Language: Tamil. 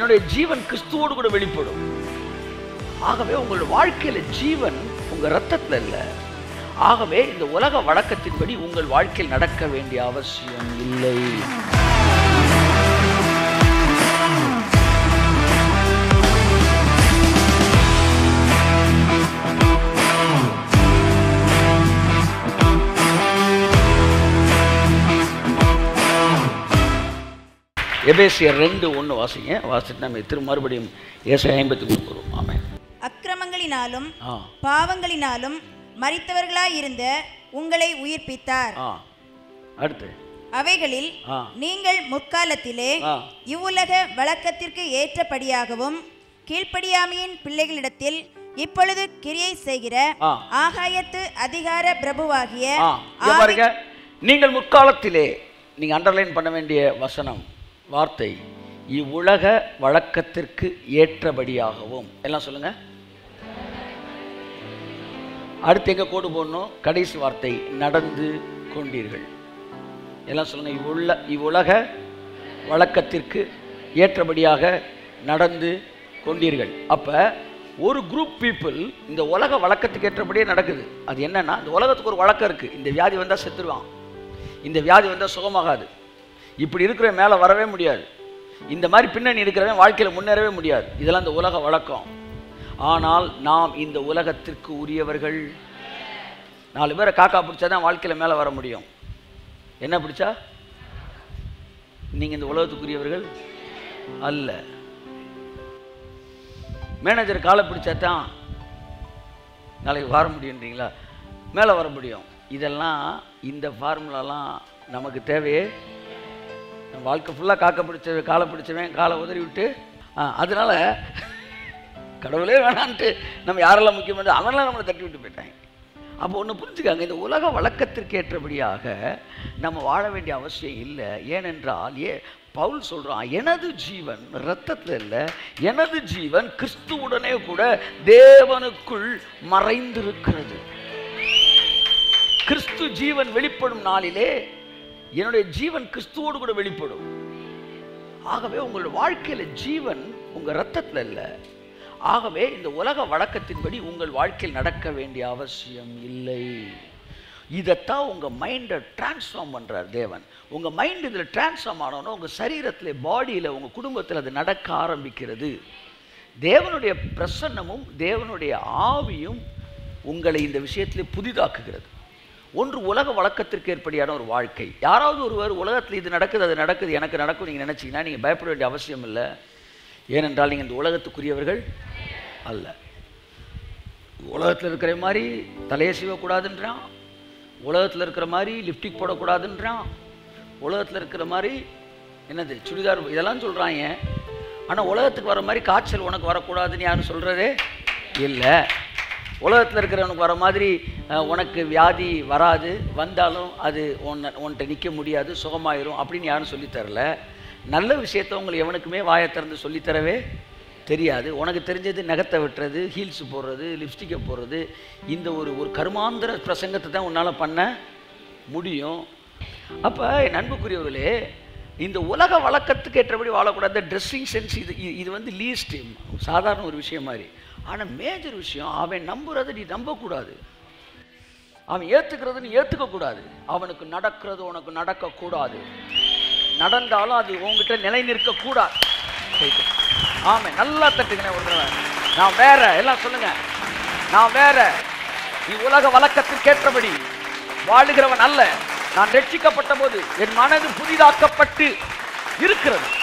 என்னுடைய ஜீவன் கிறிஸ்துவோடு கூட வெளிப்படும் ஆகவே உங்கள் வாழ்க்கையில ஜீவன் உங்க ரத்தத்துல இல்ல ஆகவே இந்த உலக வழக்கத்தின்படி உங்கள் வாழ்க்கையில் நடக்க வேண்டிய அவசியம் இல்லை எபேசியர் ரெண்டு ஒன்று வாசிங்க வாசிட்டு நம்ம திரு மறுபடியும் ஏசை ஐம்பத்தி மூணு வருவோம் ஆமே அக்கிரமங்களினாலும் ஆ பாவங்களினாலும் மரித்தவர்களாயிருந்த உங்களை உயிர்ப்பித்தார் ஆ அடுத்து அவைகளில் ஆ நீங்கள் முற்காலத்திலே ஆ இவ்வுலக வழக்கத்திற்கு ஏற்றபடியாகவும் கீழ்ப்படியாமையின் பிள்ளைகளிடத்தில் இப்பொழுது கிரியை செய்கிற ஆ. ஆகாயத்து அதிகார பிரபுவாகிய ஆ இங்க ஆவி- பாருங்க நீங்கள் முற்காலத்திலே நீங்க அண்டர்லைன் பண்ண வேண்டிய வசனம் வார்த்தை இவ்வுலக வழக்கத்திற்கு ஏற்றபடியாகவும் எல்லாம் சொல்லுங்க அடுத்து எங்க கோடு போடணும் கடைசி வார்த்தை நடந்து கொண்டீர்கள் எல்லாம் சொல்லுங்க இவ்வுள்ள இவ்வுலக வழக்கத்திற்கு ஏற்றபடியாக நடந்து கொண்டீர்கள் அப்ப ஒரு குரூப் பீப்புள் இந்த உலக வழக்கத்துக்கு ஏற்றபடியே நடக்குது அது என்னன்னா இந்த உலகத்துக்கு ஒரு வழக்கம் இருக்கு இந்த வியாதி வந்தா செத்துருவான் இந்த வியாதி வந்தா சுகமாகாது இப்படி இருக்கிற மேலே வரவே முடியாது இந்த மாதிரி பின்னணி இருக்கிறவன் வாழ்க்கையில் முன்னேறவே முடியாது இதெல்லாம் இந்த உலக வழக்கம் ஆனால் நாம் இந்த உலகத்திற்கு உரியவர்கள் நாலு பேரை காக்கா பிடிச்சா தான் வாழ்க்கையில் மேலே வர முடியும் என்ன பிடிச்சா நீங்கள் இந்த உலகத்துக்குரியவர்கள் அல்ல மேனேஜர் காலை பிடிச்சா தான் நாளைக்கு வர முடியுன்றீங்களா மேலே வர முடியும் இதெல்லாம் இந்த ஃபார்முலாலாம் நமக்கு தேவையே நம்ம வாழ்க்கை ஃபுல்லாக காக்க பிடிச்ச காலை பிடிச்சவன் காலை உதறி விட்டு ஆ அதனால கடவுளே வேணான்ட்டு நம்ம யாரெல்லாம் முக்கியமான அவரெல்லாம் நம்மளை தட்டி விட்டு போயிட்டாங்க அப்போ ஒன்று புரிஞ்சுக்காங்க இந்த உலக வழக்கத்திற்கு ஏற்றபடியாக நம்ம வாழ வேண்டிய அவசியம் இல்லை ஏனென்றால் ஏ பவுல் சொல்றான் எனது ஜீவன் இரத்தத்தில் இல்லை எனது ஜீவன் கிறிஸ்துவுடனே கூட தேவனுக்குள் மறைந்திருக்கிறது கிறிஸ்து ஜீவன் வெளிப்படும் நாளிலே என்னுடைய ஜீவன் கிறிஸ்துவோடு கூட வெளிப்படும் ஆகவே உங்கள் வாழ்க்கையில ஜீவன் உங்க ரத்தத்துல இல்ல ஆகவே இந்த உலக வழக்கத்தின்படி உங்கள் வாழ்க்கையில் நடக்க வேண்டிய அவசியம் இல்லை இதைத்தான் உங்க மைண்டை டிரான்ஸ்ஃபார்ம் பண்றார் தேவன் உங்க மைண்ட் இதுல டிரான்ஸ்ஃபார்ம் ஆனோன்னா உங்க சரீரத்துல பாடியில உங்க குடும்பத்தில் அது நடக்க ஆரம்பிக்கிறது தேவனுடைய பிரசன்னமும் தேவனுடைய ஆவியும் உங்களை இந்த விஷயத்திலே புதிதாக்குகிறது ஒன்று உலக வழக்கத்திற்கு ஏற்படியான ஒரு வாழ்க்கை யாராவது ஒருவர் உலகத்தில் இது நடக்குது அது நடக்குது எனக்கு நடக்கும் நீங்கள் நினச்சிங்கன்னா நீங்கள் பயப்பட வேண்டிய அவசியம் இல்லை ஏனென்றால் நீங்கள் இந்த உலகத்துக்குரியவர்கள் அல்ல உலகத்தில் இருக்கிற மாதிரி தலையை சீவக்கூடாதுன்றான் உலகத்தில் இருக்கிற மாதிரி லிப்டிக் போடக்கூடாதுன்றான் உலகத்தில் இருக்கிற மாதிரி என்னது சுடிதார் இதெல்லாம் சொல்கிறாங்க ஆனால் உலகத்துக்கு வர மாதிரி காய்ச்சல் உனக்கு வரக்கூடாதுன்னு யாரும் சொல்கிறதே இல்லை உலகத்தில் இருக்கிறவனுக்கு வர மாதிரி அஹ், உனக்கு வியாதி வராது வந்தாலும் அது உன்னை உன்கிட்ட நிற்க முடியாது சுகமாயிரும் அப்படின்னு யாரும் சொல்லித் தரல நல்ல விஷயத்த உங்களுக்கு எவனுக்குமே வாயை திறந்து சொல்லித்தரவே தெரியாது உனக்கு தெரிஞ்சது நகத்தை வெட்டுறது ஹீல்ஸ் போடுறது லிப்ஸ்டிக்கை போடுறது இந்த ஒரு ஒரு கருமாந்திர பிரசங்கத்தை தான் உன்னால் பண்ண முடியும் அப்போ என் அன்புக்குரியவர்களே இந்த உலக வழக்கத்துக்கு ஏற்றபடி வாழக்கூடாது ட்ரெஸ்ஸிங் சென்ஸ் இது இது- இது வந்து லீஸ்ட் சாதாரண ஒரு விஷயம் மாதிரி ஆனால் மேஜர் விஷயம் அவன் நம்புறதை நீ நம்பக்கூடாது அவன் ஏற்றுக்கிறது நீ ஏற்றுக்கக்கூடாது அவனுக்கு நடக்கிறது உனக்கு நடக்கக்கூடாது நடந்தாலும் அது உங்ககிட்ட நிலை நிற்கக்கூடாது ரைட்டு. ஆமே நல்லா தட்டுங்களேன் ஒரு தடவை நான் வேற எல்லாம் சொல்லுங்க நான் வேற நீ உலக வழக்கத்திற்கேற்றபடி வாழுகிறவன் அல்ல நான் ரட்சிக்கப்பட்ட போது என் மனது புதிதாக்கப்பட்டு இருக்கிறது